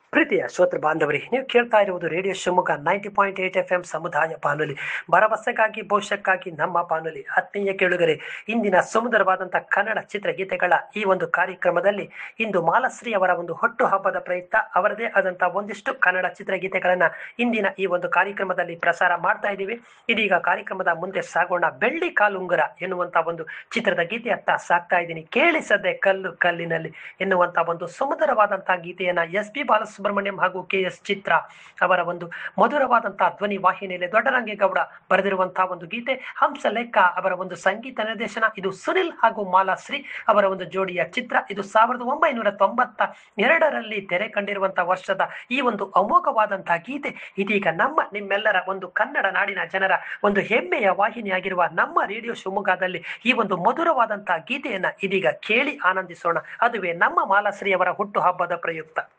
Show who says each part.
Speaker 1: ಪ್ರೀತಿಯ ಶ್ರೋತೃ ಬಾಂಧವರಿ ನೀವು ಕೇಳ್ತಾ ಇರುವುದು radio Shivamogga ninety point eight F M ಸಮುದಾಯ ಬಾನುಲಿ ಭರವಸೆಗಾಗಿ ಭವಿಷ್ಯಕ್ಕಾಗಿ ನಮ್ಮ ಬಾನುಲಿ ಆತ್ಮೀಯ ಕೇಳುಗರೆ ಇಂದಿನ ಸುಂದರವಾದಂತಹ ಕನ್ನಡ ಚಿತ್ರಗೀತೆಗಳ ಈ ಒಂದು ಕಾರ್ಯಕ್ರಮದಲ್ಲಿ ಇಂದು ಮಾಲಶ್ರೀ ಅವರ ಒಂದು ಹುಟ್ಟು ಹಬ್ಬದ ಪ್ರಯುಕ್ತ ಅವರದೇ ಆದಂತಹ ಒಂದಿಷ್ಟು ಕನ್ನಡ ಚಿತ್ರಗೀತೆಗಳನ್ನ ಇಂದಿನ ಈ ಒಂದು ಕಾರ್ಯಕ್ರಮದಲ್ಲಿ ಪ್ರಸಾರ ಮಾಡ್ತಾ ಇದ್ದೀವಿ ಇದೀಗ ಕಾರ್ಯಕ್ರಮದ ಮುಂದೆ ಸಾಗೋಣ ಬೆಳ್ಳಿ ಕಾಲುಂಗುರ ಎನ್ನುವಂತ ಒಂದು ಚಿತ್ರದ ಗೀತೆಯತ್ತ ಸಾಕ್ತಾ ಇದ್ದೀನಿ ಕೇಳಿಸದೆ ಕಲ್ಲು ಕಲ್ಲಿನಲ್ಲಿ ಎನ್ನುವಂತ ಒಂದು ಸುಮಧುರವಾದಂತಹ ಗೀತೆಯನ್ನ ಎಸ್ ಪಿ ಬಾಲಸುಬ್ರಹ್ಮಣ್ಯಂ ಹಾಗೂ ಕೆ ಎಸ್ ಚಿತ್ರ ಅವರ ಒಂದು ಮಧುರವಾದಂತಹ ಧ್ವನಿ ವಾಹಿನಿಯಲ್ಲಿ ದೊಡ್ಡರಂಗೇಗೌಡ ಬರೆದಿರುವಂತಹ ಒಂದು ಗೀತೆ ಹಂಸ ಲೆಕ್ಕ ಅವರ ಒಂದು ಸಂಗೀತ ನಿರ್ದೇಶನ ಇದು ಸುನಿಲ್ ಹಾಗೂ ಮಾಲಾಶ್ರೀ ಅವರ ಒಂದು ಜೋಡಿಯ ಚಿತ್ರ ಇದು ಸಾವಿರದ ಒಂಬೈನೂರ ತೊಂಬತ್ತ ಎರಡರಲ್ಲಿ ತೆರೆ ಕಂಡಿರುವಂತಹ ವರ್ಷದ ಈ ಒಂದು ಅಮೋಘವಾದಂತಹ ಗೀತೆ ಇದೀಗ ನಮ್ಮ ನಿಮ್ಮೆಲ್ಲರ ಒಂದು ಕನ್ನಡ ನಾಡಿನ ಜನರ ಒಂದು ಹೆಮ್ಮೆಯ ವಾಹಿನಿಯಾಗಿರುವ ನಮ್ಮ ರೇಡಿಯೋ ಶಿವಮೊಗ್ಗದಲ್ಲಿ ಈ ಒಂದು ಮಧುರವಾದಂತಹ ಗೀತೆಯನ್ನ ಇದೀಗ ಕೇಳಿ ಆನಂದಿಸೋಣ ಅದುವೇ ನಮ್ಮ ಮಾಲಾಶ್ರೀ ಅವರ ಹುಟ್ಟು ಹಬ್ಬದ ಪ್ರಯುಕ್ತ